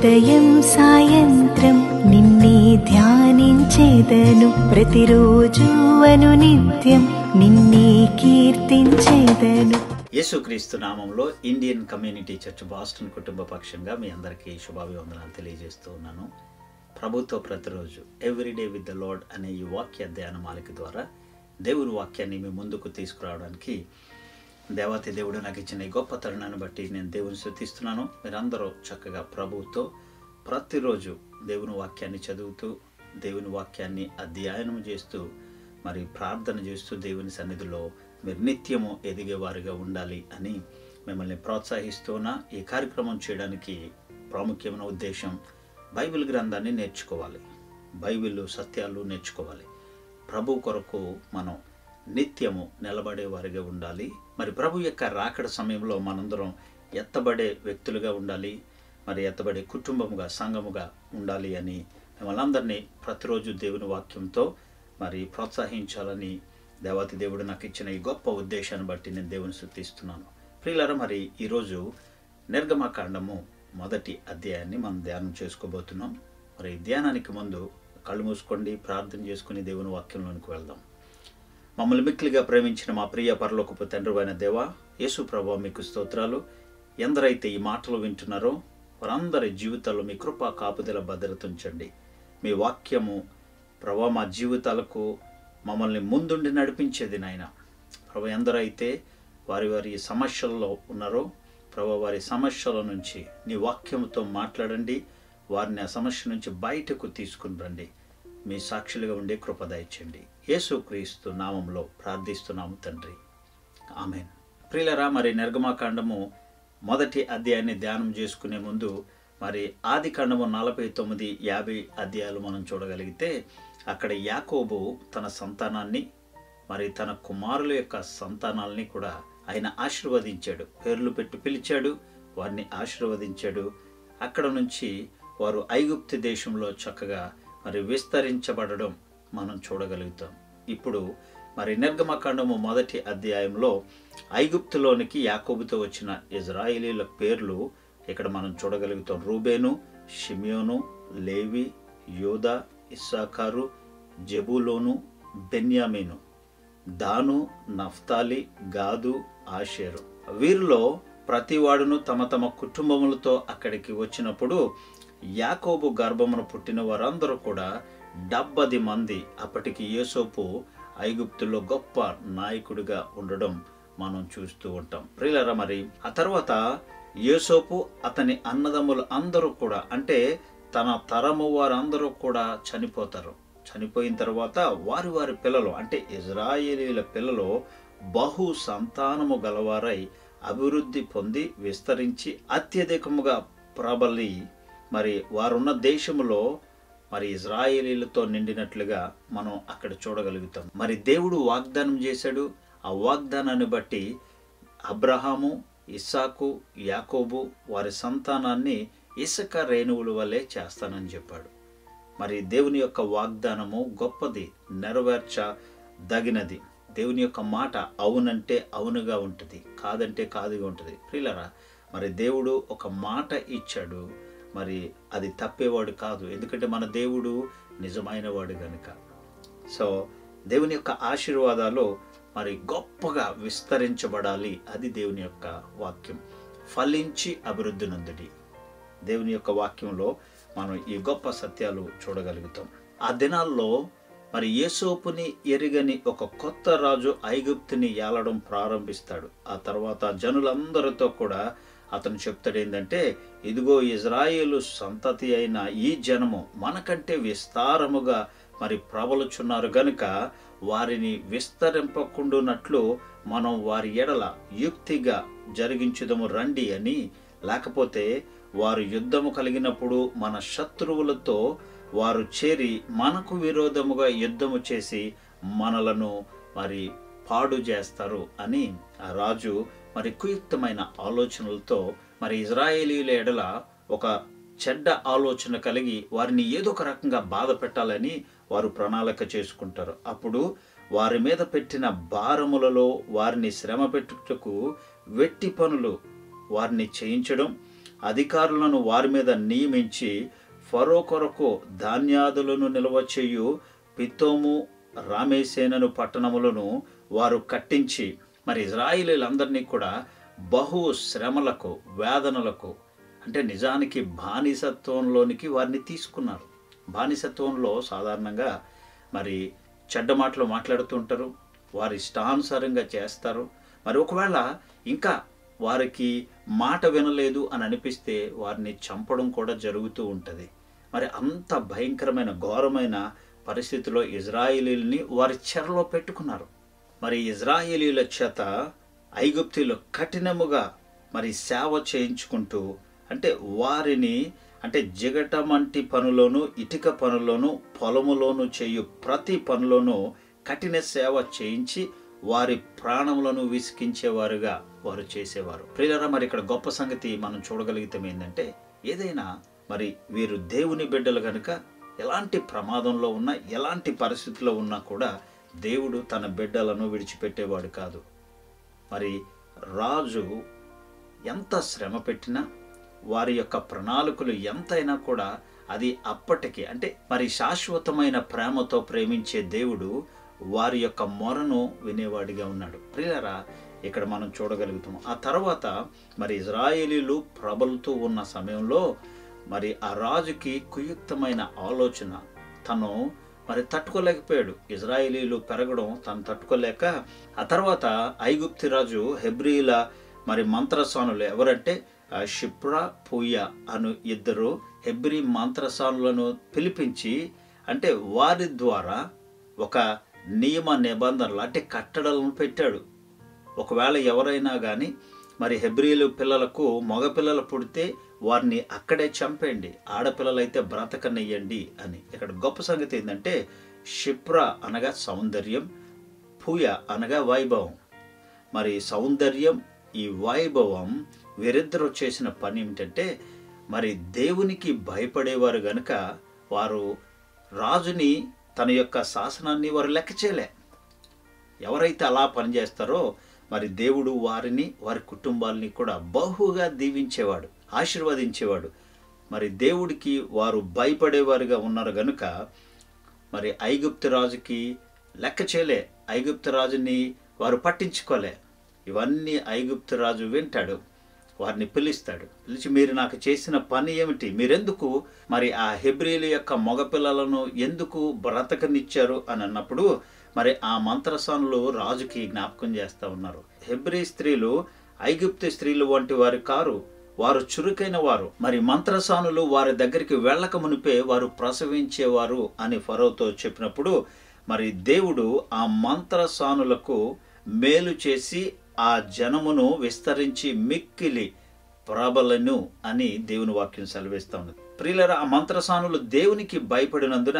ఉదయం సాయంత్రం నిన్నే ధ్యానించేదను ప్రతిరోజు అను నిత్యం నిన్నే కీర్తించేదను యేసుక్రీస్తు నామంలో ఇండియన్ కమ్యూనిటీ చర్చ్ బాస్టన్ కుటుంబ పక్షంగా మీ అందరికీ శుభాభివందనాలు తెలియజేస్తూ ఉన్నాను ప్రభుత్వ ప్రతిరోజు ఎవ్రీడే విత్ ద లార్డ్ అనే ఈ వాక్య ధ్యాన మాలిక ద్వారా దేవుని వాక్యాన్ని మీ ముందుకు తీసుకురావడానికి దేవాతి దేవుడు నాకు ఇచ్చిన ఈ గొప్ప తరుణాన్ని బట్టి నేను దేవుని శృతిస్తున్నాను మీరందరూ చక్కగా ప్రభువుతో ప్రతిరోజు దేవుని వాక్యాన్ని చదువుతూ దేవుని వాక్యాన్ని అధ్యయనం చేస్తూ మరి ప్రార్థన చేస్తూ దేవుని సన్నిధిలో మీరు నిత్యము ఎదిగేవారిగా ఉండాలి అని మిమ్మల్ని ప్రోత్సహిస్తున్న ఈ కార్యక్రమం చేయడానికి ప్రాముఖ్యమైన ఉద్దేశం బైబిల్ గ్రంథాన్ని నేర్చుకోవాలి బైబిల్ సత్యాలు నేర్చుకోవాలి ప్రభు కొరకు మనం నిత్యము నిలబడే వారిగా ఉండాలి మరి ప్రభు యొక్క రాకడ సమయంలో మనందరం ఎత్తబడే వ్యక్తులుగా ఉండాలి మరి ఎత్తబడే కుటుంబముగా సంఘముగా ఉండాలి అని మిమ్మల్ని అందరినీ ప్రతిరోజు దేవుని వాక్యంతో మరి ప్రోత్సహించాలని దేవాతి దేవుడు నాకు ఇచ్చిన ఈ గొప్ప ఉద్దేశాన్ని బట్టి నేను దేవుని శృతిస్తున్నాను ప్రియులారా మరి ఈరోజు నిర్గమకాండము మొదటి అధ్యాయాన్ని మనం ధ్యానం చేసుకోబోతున్నాం మరి ఈ ధ్యానానికి ముందు కళ్ళు మూసుకోండి ప్రార్థన చేసుకుని దేవుని వాక్యంలోనికి వెళ్దాం మమ్మల్ని మిక్కిలిగా ప్రేమించిన మా ప్రియ పరలోకపు తండ్రి అయిన దేవా యేసు ప్రభు మీకు స్తోత్రాలు ఎందరైతే ఈ మాటలు వింటున్నారో వారందరి జీవితాల్లో మీ కృప కాపుదల భద్రత ఉంచండి మీ వాక్యము ప్రభా మా జీవితాలకు మమ్మల్ని ముందుండి నడిపించేది నాయన ప్రభు ఎందరైతే వారి వారి సమస్యల్లో ఉన్నారో ప్రభు వారి సమస్యల నుంచి నీ వాక్యముతో మాట్లాడండి వారిని ఆ సమస్య నుంచి బయటకు తీసుకుని రండి మీ సాక్షులుగా ఉండే కృప దయచండి యేసుక్రీస్తు నామంలో ప్రార్థిస్తున్నాము తండ్రి ఆమెన్ ప్రియులరా మరి నిర్గమాకాండము మొదటి అధ్యాయాన్ని ధ్యానం చేసుకునే ముందు మరి ఆది కాండము నలభై తొమ్మిది యాభై అధ్యాయాలు మనం చూడగలిగితే అక్కడ యాకోబు తన సంతానాన్ని మరి తన కుమారుల యొక్క సంతానాల్ని కూడా ఆయన ఆశీర్వదించాడు పేర్లు పెట్టి పిలిచాడు వారిని ఆశీర్వదించాడు అక్కడ నుంచి వారు ఐగుప్తు దేశంలో చక్కగా మరి విస్తరించబడడం మనం చూడగలుగుతాం ఇప్పుడు మరి నిర్గమకాండము మొదటి అధ్యాయంలో ఐగుప్తులోనికి యాకోబుతో వచ్చిన ఇజ్రాయిలీల పేర్లు ఇక్కడ మనం చూడగలుగుతాం రూబేను షిమియోను లేవి యోధా ఇస్సాకారు జబులోను బెన్యామీను దాను నఫ్తాలి గాదు ఆషేరు వీరిలో ప్రతివాడును తమ తమ కుటుంబములతో అక్కడికి వచ్చినప్పుడు యాకోబు గర్భమును పుట్టిన వారందరూ కూడా డెబ్బది మంది అప్పటికి యేసోపు ఐగుప్తులో గొప్ప నాయకుడిగా ఉండడం మనం చూస్తూ ఉంటాం ప్రియులరా మరి ఆ తర్వాత యేసోపు అతని అన్నదమ్ములు అందరూ కూడా అంటే తన తరము వారందరూ కూడా చనిపోతారు చనిపోయిన తర్వాత వారి వారి పిల్లలు అంటే ఇజ్రాయేలీల పిల్లలు బహు సంతానము గలవారై అభివృద్ధి పొంది విస్తరించి అత్యధికముగా ప్రబలి మరి వారున్న దేశములో మరి ఇజ్రాయేలీలతో నిండినట్లుగా మనం అక్కడ చూడగలుగుతాం మరి దేవుడు వాగ్దానం చేశాడు ఆ వాగ్దానాన్ని బట్టి అబ్రహాము ఇస్సాకు యాకోబు వారి సంతానాన్ని ఇసుక రేణువుల వల్లే చేస్తానని చెప్పాడు మరి దేవుని యొక్క వాగ్దానము గొప్పది నెరవేర్చదగినది దేవుని యొక్క మాట అవునంటే అవునుగా ఉంటుంది కాదంటే కాదుగా ఉంటుంది ప్రియులరా మరి దేవుడు ఒక మాట ఇచ్చాడు మరి అది తప్పేవాడు కాదు ఎందుకంటే మన దేవుడు నిజమైన వాడు గనుక సో దేవుని యొక్క ఆశీర్వాదాలు మరి గొప్పగా విస్తరించబడాలి అది దేవుని యొక్క వాక్యం ఫలించి అభివృద్ధి నందుడి దేవుని యొక్క వాక్యంలో మనం ఈ గొప్ప సత్యాలు చూడగలుగుతాం ఆ దినాల్లో మరి యేసోపుని ఎరిగని ఒక కొత్త రాజు ఐగుప్తుని ఏలడం ప్రారంభిస్తాడు ఆ తర్వాత జనులందరితో కూడా అతను చెప్తాడు ఏంటంటే ఇదిగో ఇజ్రాయేలు సంతతి అయిన ఈ జనము మనకంటే విస్తారముగా మరి ప్రబలుచున్నారు గనుక వారిని విస్తరింపకుండునట్లు మనం వారి ఎడల యుక్తిగా జరిగించుదము రండి అని లేకపోతే వారు యుద్ధము కలిగినప్పుడు మన శత్రువులతో వారు చేరి మనకు విరోధముగా యుద్ధము చేసి మనలను మరి పాడు చేస్తారు అని ఆ రాజు మరి కుయుక్తమైన ఆలోచనలతో మరి ఇజ్రాయేలీల ఎడల ఒక చెడ్డ ఆలోచన కలిగి వారిని ఏదో ఒక రకంగా బాధ పెట్టాలని వారు ప్రణాళిక చేసుకుంటారు అప్పుడు వారి మీద పెట్టిన భారములలో వారిని శ్రమ పెట్టుటకు వెట్టి పనులు వారిని చేయించడం అధికారులను వారి మీద నియమించి ఫరో కొరకు ధాన్యాదులను నిల్వ చేయు పిత్తోము రామేసేనను పట్టణములను వారు కట్టించి మరి ఇజ్రాయిలీలందరినీ కూడా బహు శ్రమలకు వేదనలకు అంటే నిజానికి బానిసత్వంలోనికి వారిని తీసుకున్నారు బానిసత్వంలో సాధారణంగా మరి చెడ్డ మాటలు మాట్లాడుతుంటారు వారి ఇష్టానుసారంగా చేస్తారు మరి ఒకవేళ ఇంకా వారికి మాట వినలేదు అని అనిపిస్తే వారిని చంపడం కూడా జరుగుతూ ఉంటుంది మరి అంత భయంకరమైన ఘోరమైన పరిస్థితిలో ఇజ్రాయిలీల్ని వారి చెరలో పెట్టుకున్నారు మరి ఇజ్రాయేలీల చేత ఐగుప్తీలు కఠినముగా మరి సేవ చేయించుకుంటూ అంటే వారిని అంటే జిగటమంటి పనులోను ఇటుక పనులోను పొలములోను చేయు ప్రతి పనులోనూ కఠిన సేవ చేయించి వారి ప్రాణములను విసికించేవారుగా వారు చేసేవారు ప్రియులరా మరి ఇక్కడ గొప్ప సంగతి మనం చూడగలిగితే ఏంటంటే ఏదైనా మరి వీరు దేవుని బిడ్డలు కనుక ఎలాంటి ప్రమాదంలో ఉన్నా ఎలాంటి పరిస్థితుల్లో ఉన్నా కూడా దేవుడు తన బిడ్డలను విడిచిపెట్టేవాడు కాదు మరి రాజు ఎంత శ్రమ పెట్టినా వారి యొక్క ప్రణాళికలు ఎంతైనా కూడా అది అప్పటికి అంటే మరి శాశ్వతమైన ప్రేమతో ప్రేమించే దేవుడు వారి యొక్క మొరను వినేవాడిగా ఉన్నాడు ప్రియులరా ఇక్కడ మనం చూడగలుగుతాం ఆ తర్వాత మరి ఇజ్రాయేలీలు ప్రబలుతూ ఉన్న సమయంలో మరి ఆ రాజుకి కుయుక్తమైన ఆలోచన తను మరి తట్టుకోలేకపోయాడు ఇజ్రాయేలీలు పెరగడం తను తట్టుకోలేక ఆ తర్వాత ఐగుప్తి రాజు హెబ్రీల మరి మంత్రస్వానులు ఎవరంటే ఆ షిప్రా పూయ అను ఇద్దరు హెబ్రీ మంత్రస్వానులను పిలిపించి అంటే వారి ద్వారా ఒక నియమ నిబంధనలు అంటే కట్టడలను పెట్టాడు ఒకవేళ ఎవరైనా కానీ మరి హెబ్రీలు పిల్లలకు మగపిల్లలు పుడితే వారిని అక్కడే చంపేయండి ఆడపిల్లలైతే బ్రతకనియ్యండి అని ఇక్కడ గొప్ప సంగతి ఏంటంటే క్షిప్ర అనగా సౌందర్యం పూయ అనగా వైభవం మరి సౌందర్యం ఈ వైభవం వీరిద్దరూ చేసిన పని ఏమిటంటే మరి దేవునికి భయపడేవారు గనుక వారు రాజుని తన యొక్క శాసనాన్ని వారు లెక్క చేయలే ఎవరైతే అలా పనిచేస్తారో మరి దేవుడు వారిని వారి కుటుంబాలని కూడా బహుగా దీవించేవాడు ఆశీర్వదించేవాడు మరి దేవుడికి వారు భయపడేవారుగా ఉన్నారు గనుక మరి ఐగుప్తు రాజుకి లెక్క చేయలే ఐగుప్తు రాజుని వారు పట్టించుకోలే ఇవన్నీ ఐగుప్తు రాజు వింటాడు వారిని పిలుస్తాడు పిలిచి మీరు నాకు చేసిన పని ఏమిటి మీరెందుకు మరి ఆ హెబ్రిల యొక్క మగపిల్లలను ఎందుకు బ్రతకనిచ్చారు అని అన్నప్పుడు మరి ఆ మంత్రసానులు రాజుకి జ్ఞాపకం చేస్తూ ఉన్నారు హెబ్రి స్త్రీలు ఐగుప్తు స్త్రీలు వంటి వారు కారు వారు చురుకైన వారు మరి మంత్రసానులు వారి దగ్గరికి వెళ్ళక మునిపే వారు ప్రసవించేవారు అని ఫరోతో చెప్పినప్పుడు మరి దేవుడు ఆ మంత్రసానులకు మేలు చేసి ఆ జనమును విస్తరించి మిక్కిలి ప్రబలను అని దేవుని వాక్యం సెలవిస్తా ఉన్నది ప్రియులర ఆ మంత్రసానులు దేవునికి భయపడినందున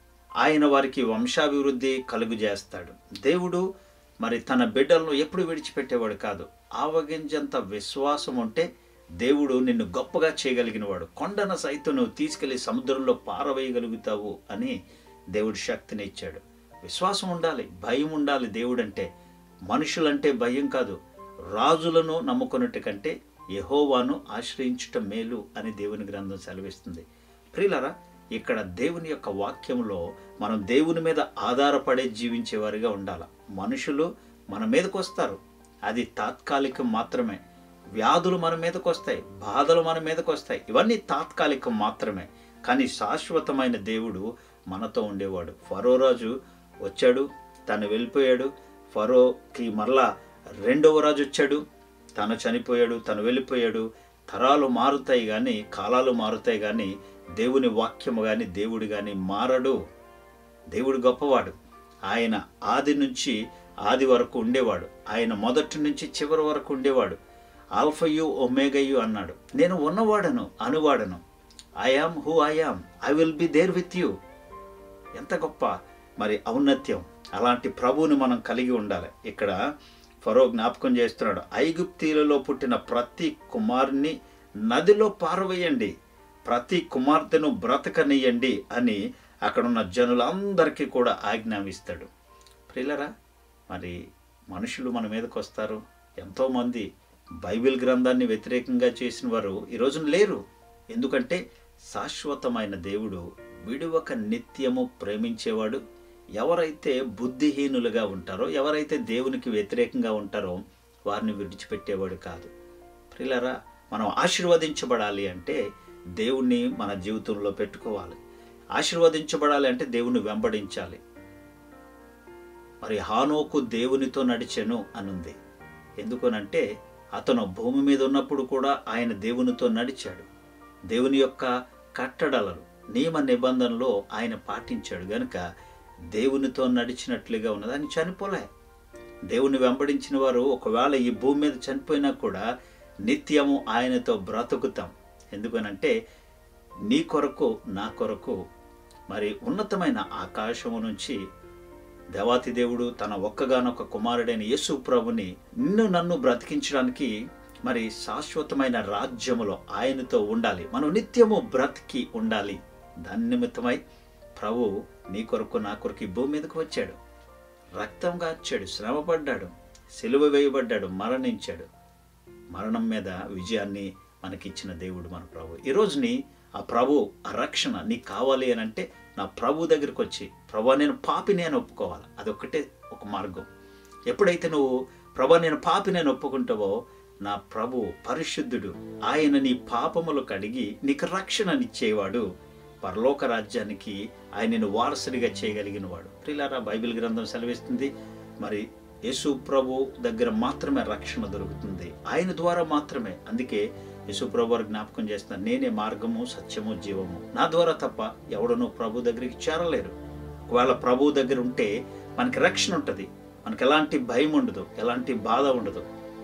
ఆయన వారికి వంశాభివృద్ధి కలుగు చేస్తాడు దేవుడు మరి తన బిడ్డలను ఎప్పుడు విడిచిపెట్టేవాడు కాదు ఆవగింజంత విశ్వాసం ఉంటే దేవుడు నిన్ను గొప్పగా చేయగలిగినవాడు కొండన సైతం నువ్వు తీసుకెళ్లి సముద్రంలో పారవేయగలుగుతావు అని దేవుడు శక్తిని ఇచ్చాడు విశ్వాసం ఉండాలి భయం ఉండాలి దేవుడంటే మనుషులంటే భయం కాదు రాజులను నమ్ముకున్నట్టు కంటే యహోవాను ఆశ్రయించుట మేలు అని దేవుని గ్రంథం సెలవిస్తుంది ప్రియులరా ఇక్కడ దేవుని యొక్క వాక్యంలో మనం దేవుని మీద ఆధారపడే జీవించేవారిగా ఉండాలి మనుషులు మన మీదకి వస్తారు అది తాత్కాలికం మాత్రమే వ్యాధులు మన మీదకి వస్తాయి బాధలు మన మీదకి వస్తాయి ఇవన్నీ తాత్కాలికం మాత్రమే కానీ శాశ్వతమైన దేవుడు మనతో ఉండేవాడు ఫరో రాజు వచ్చాడు తను వెళ్ళిపోయాడు ఫరోకి మరలా రెండవ రాజు వచ్చాడు తను చనిపోయాడు తను వెళ్ళిపోయాడు తరాలు మారుతాయి కానీ కాలాలు మారుతాయి కానీ దేవుని వాక్యము కానీ దేవుడు కానీ మారడు దేవుడు గొప్పవాడు ఆయన ఆది నుంచి ఆది వరకు ఉండేవాడు ఆయన మొదటి నుంచి చివరి వరకు ఉండేవాడు ఆల్ఫయు ఒమేగయు అన్నాడు నేను ఉన్నవాడను అనువాడను I am who I am I will be there with you ఎంత గొప్ప మరి ఔన్నత్యం అలాంటి ప్రభువుని మనం కలిగి ఉండాలి ఇక్కడ ఫరో జ్ఞాపకం చేస్తున్నాడు ఐగుప్తీలలో పుట్టిన ప్రతి కుమారుని నదిలో పారవేయండి ప్రతి కుమార్తెను బ్రతకనియండి అని అక్కడున్న జనులందరికీ కూడా ఆజ్ఞాపిస్తాడు ప్రియులరా మరి మనుషులు మన మీదకి వస్తారు ఎంతోమంది బైబిల్ గ్రంథాన్ని వ్యతిరేకంగా చేసిన వారు ఈ రోజున లేరు ఎందుకంటే శాశ్వతమైన దేవుడు విడువక నిత్యము ప్రేమించేవాడు ఎవరైతే బుద్ధిహీనులుగా ఉంటారో ఎవరైతే దేవునికి వ్యతిరేకంగా ఉంటారో వారిని విడిచిపెట్టేవాడు కాదు ప్రిలరా మనం ఆశీర్వదించబడాలి అంటే దేవుణ్ణి మన జీవితంలో పెట్టుకోవాలి ఆశీర్వదించబడాలి అంటే దేవుణ్ణి వెంబడించాలి మరి హానోకు దేవునితో నడిచెను అనుంది ఎందుకనంటే అతను భూమి మీద ఉన్నప్పుడు కూడా ఆయన దేవునితో నడిచాడు దేవుని యొక్క కట్టడలను నియమ నిబంధనలో ఆయన పాటించాడు గనుక దేవునితో నడిచినట్లుగా ఉన్నది ఆయన చనిపోలే దేవుని వెంబడించిన వారు ఒకవేళ ఈ భూమి మీద చనిపోయినా కూడా నిత్యము ఆయనతో బ్రతుకుతాం ఎందుకనంటే నీ కొరకు నా కొరకు మరి ఉన్నతమైన ఆకాశము నుంచి దేవాతి దేవుడు తన ఒక్కగానొక్క కుమారుడైన యేసు ప్రభుని నిన్ను నన్ను బ్రతికించడానికి మరి శాశ్వతమైన రాజ్యములో ఆయనతో ఉండాలి మనం నిత్యము బ్రతికి ఉండాలి దాని నిమిత్తమై ప్రభు నీ కొరకు నా కొరకు ఈ భూమి మీదకు వచ్చాడు రక్తం గార్చాడు శ్రమపడ్డాడు సిలువ వేయబడ్డాడు మరణించాడు మరణం మీద విజయాన్ని మనకిచ్చిన దేవుడు మన ప్రభు ఈ రోజుని ఆ ప్రభు ఆ రక్షణ నీకు కావాలి అని అంటే నా ప్రభు దగ్గరికి వచ్చి ప్రభు నేను పాపి నేను ఒప్పుకోవాలి అదొక్కటే ఒక మార్గం ఎప్పుడైతే నువ్వు ప్రభు నేను పాపి నేను ఒప్పుకుంటావో నా ప్రభు పరిశుద్ధుడు ఆయన నీ పాపములు కడిగి నీకు రక్షణనిచ్చేవాడు పరలోక రాజ్యానికి ఆయనను వారసుడిగా చేయగలిగిన వాడు ప్రిలారా బైబిల్ గ్రంథం సెలవిస్తుంది మరి యేసు ప్రభు దగ్గర మాత్రమే రక్షణ దొరుకుతుంది ఆయన ద్వారా మాత్రమే అందుకే యేసు ప్రభు వారు జ్ఞాపకం చేస్తున్నారు నేనే మార్గము సత్యము జీవము నా ద్వారా తప్ప ఎవడనూ ప్రభు దగ్గరికి చేరలేరు ఒకవేళ ప్రభు దగ్గర ఉంటే మనకి రక్షణ ఉంటుంది మనకి ఎలాంటి భయం ఉండదు ఎలాంటి బాధ ఉండదు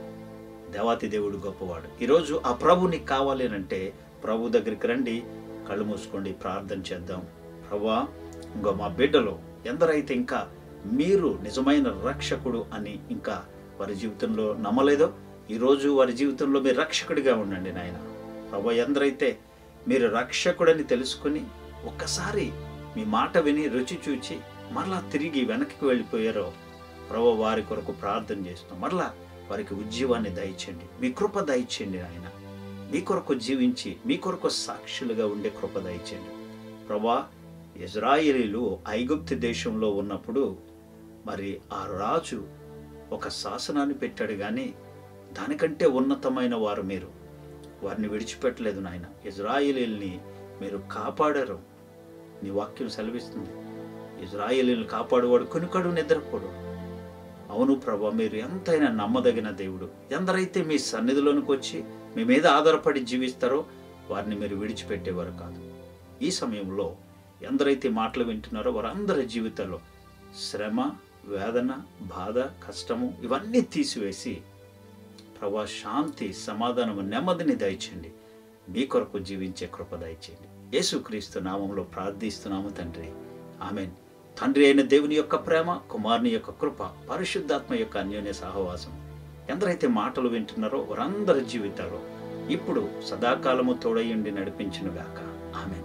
దేవాతి దేవుడు గొప్పవాడు ఈరోజు ఆ ప్రభు నీకు కావాలి అని అంటే ప్రభు దగ్గరికి రండి కళ్ళు మూసుకోండి ప్రార్థన చేద్దాం ప్రభా ఇంకో మా బిడ్డలో ఎందరైతే ఇంకా మీరు నిజమైన రక్షకుడు అని ఇంకా వారి జీవితంలో నమ్మలేదో ఈరోజు వారి జీవితంలో మీరు రక్షకుడిగా ఉండండి నాయన ప్రభా ఎందరైతే మీరు రక్షకుడని తెలుసుకుని ఒక్కసారి మీ మాట విని రుచి చూచి మరలా తిరిగి వెనక్కి వెళ్ళిపోయారో ప్రభు వారి కొరకు ప్రార్థన చేస్తున్నాం మరలా వారికి ఉద్యోగాన్ని దయచేయండి మీ కృప దయచేయండి ఆయన మీ కొరకు జీవించి మీ కొరకు సాక్షులుగా ఉండే కృప దయచేయండి ప్రభా ఇజ్రాయేలీలు ఐగుప్తు దేశంలో ఉన్నప్పుడు మరి ఆ రాజు ఒక శాసనాన్ని పెట్టాడు కానీ దానికంటే ఉన్నతమైన వారు మీరు వారిని విడిచిపెట్టలేదు నాయన ఇజ్రాయేలీల్ని మీరు కాపాడారు నీ వాక్యం సెలవిస్తుంది ఇజ్రాయేలీని కాపాడువాడు కొనుకడు నిద్రపోడు అవును ప్రభా మీరు ఎంతైనా నమ్మదగిన దేవుడు ఎందరైతే మీ సన్నిధిలోనికి వచ్చి మీ మీద ఆధారపడి జీవిస్తారో వారిని మీరు విడిచిపెట్టేవారు కాదు ఈ సమయంలో ఎందరైతే మాటలు వింటున్నారో వారందరి జీవితంలో శ్రమ వేదన బాధ కష్టము ఇవన్నీ తీసివేసి ప్రభా శాంతి సమాధానము నెమ్మదిని దయచేయండి మీ కొరకు జీవించే కృప దయచేయండి యేసుక్రీస్తు నామంలో ప్రార్థిస్తున్నాము తండ్రి ఆమెన్ తండ్రి అయిన దేవుని యొక్క ప్రేమ కుమారుని యొక్క కృప పరిశుద్ధాత్మ యొక్క అన్యోన్య సహవాసం ఎందరైతే మాటలు వింటున్నారో వారందరి జీవితాల్లో ఇప్పుడు సదాకాలము తోడయుండి నడిపించునుగాక ఆమె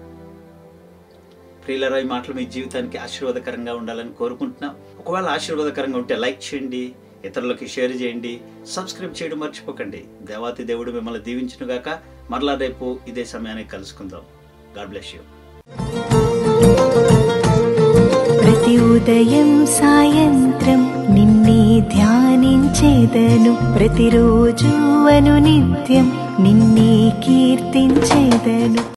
ప్రియులరా ఈ మాటలు మీ జీవితానికి ఆశీర్వాదకరంగా ఉండాలని కోరుకుంటున్నాం ఒకవేళ ఆశీర్వాదకరంగా ఉంటే లైక్ చేయండి ఇతరులకి షేర్ చేయండి సబ్స్క్రైబ్ చేయడం మర్చిపోకండి దేవాతి దేవుడు మిమ్మల్ని దీవించునుగాక మరలా రేపు ఇదే సమయానికి కలుసుకుందాం గాడ్ బ్లెస్ యూ ప్రతి ఉదయం సాయంత్రం నిన్నే ధ్యానించేదను ప్రతిరోజు అను నిత్యం నిన్నే కీర్తించేదను